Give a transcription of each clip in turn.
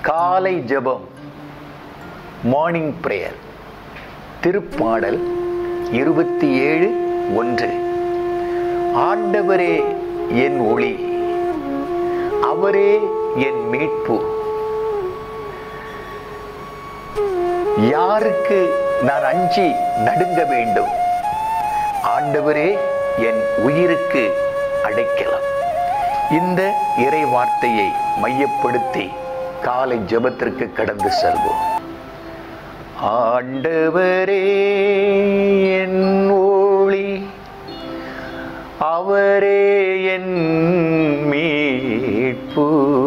காலை ஜெபம் morning prayer திருப்பாடல் இருபத்தி ஏழு ஒன்று ஆண்டவரே என் ஒளி அவரே என் மீட்பு யாருக்கு நான் அஞ்சி நடுங்க வேண்டும் ஆண்டவரே என் உயிருக்கு அடைக்கலாம் இந்த இறை வார்த்தையை மையப்படுத்தி காலை ஜெபத்திற்கு கடந்து செல்வோம் ஆண்டவரே என் ஒளி அவரே என் மீட்பு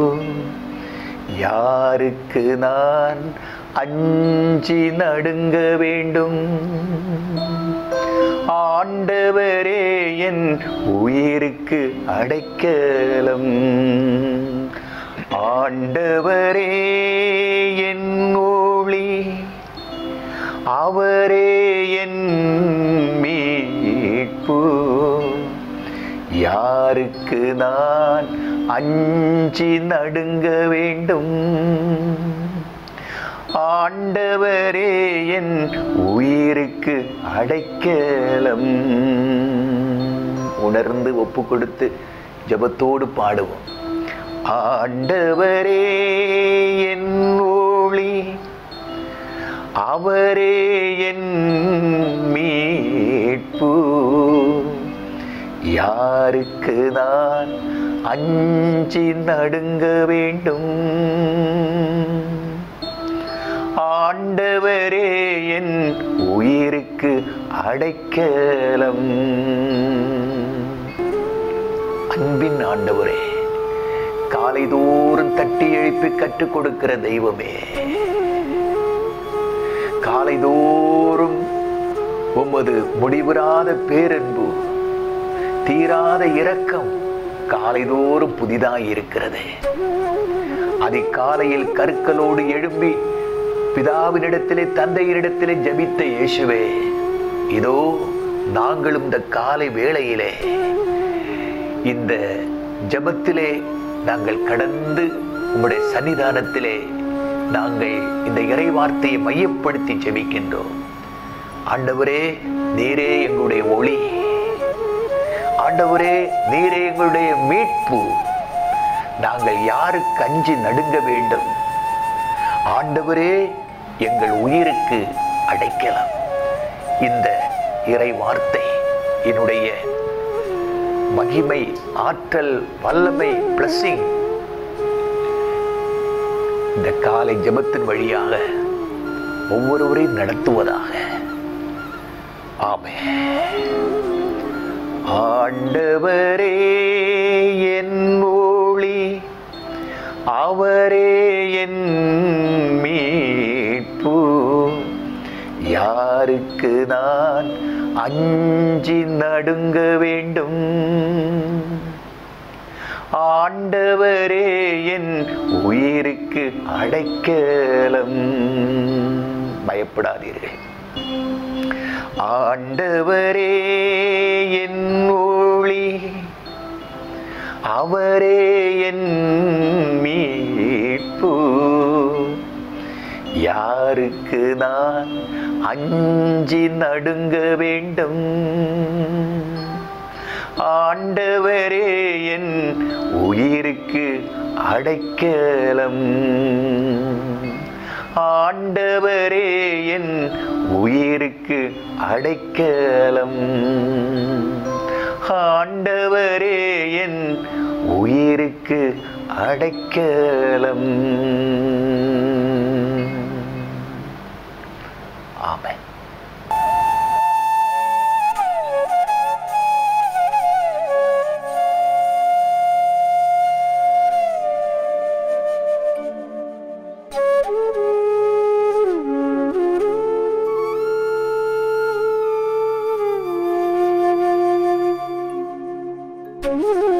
யாருக்கு நான் அஞ்சி நடுங்க வேண்டும் ஆண்டவரே என் உயிருக்கு அடைக்கலம் ஆண்டவரே என் ஒளி அவரே என் மீட்பு யாருக்கு நான் அஞ்சி நடுங்க வேண்டும் ஆண்டவரே என் உயிருக்கு அடைக்கலம் உணர்ந்து ஒப்பு கொடுத்து ஜபத்தோடு பாடுவோம் ஆண்டவரே என் ஒளி அவரே என் மீட்பு யாருக்கு நான் அஞ்சி நடுங்க வேண்டும் ஆண்டவரே என் உயிருக்கு அடைக்கலம் அன்பின் ஆண்டவரே காலைதோறும் தட்டி எழுப்பி கற்றுக் கொடுக்கிற தெய்வமே காலைதோறும் உமது முடிவுறாத பேரன்பு தீராத இரக்கம் காலைதோறும் புதிதாய் இருக்கிறது அதிகாலையில் கருக்களோடு எழும்பி பிதாவினிடத்திலே தந்தையினிடத்திலே ஜபித்த இயேசுவே இதோ நாங்களும் இந்த காலை வேளையிலே இந்த ஜபத்திலே நாங்கள் கடந்து உம்முடைய சன்னிதானத்திலே நாங்கள் இந்த இறை வார்த்தையை மையப்படுத்தி ஜெபிக்கின்றோம் ஆண்டவரே நீரே எங்களுடைய ஒளி ஆண்டவரே நீரே எங்களுடைய மீட்பு நாங்கள் யாருக்கு அஞ்சி நடுங்க வேண்டும் ஆண்டவரே எங்கள் உயிருக்கு அடைக்கலாம் இந்த இறை வார்த்தை என்னுடைய மகிமை ஆற்றல் வல்லமை பிளஸிங் இந்த காலை ஜெபத்தின் வழியாக ஒவ்வொருவரையும் நடத்துவதாக ஆமே ஆண்டவரே என் ஒளி அவரே என் மீட்பு யாருக்கு நான் அஞ்சி நடுங்க வேண்டும் ஆண்டவரே என் உயிருக்கு அடைக்கலம் பயப்படாதீர்கள் ஆண்டவரே என் ஒளி அவரே என் மீட்பு யாருக்கு நான் அஞ்சி நடுங்க வேண்டும் ஆண்டவரே என் உயிருக்கு அடைக்கலம் ஆண்டவரே என் உயிருக்கு அடைக்கலம் ஆண்டவரே என் உயிருக்கு அடைக்கலம் ஆமென் Thank you.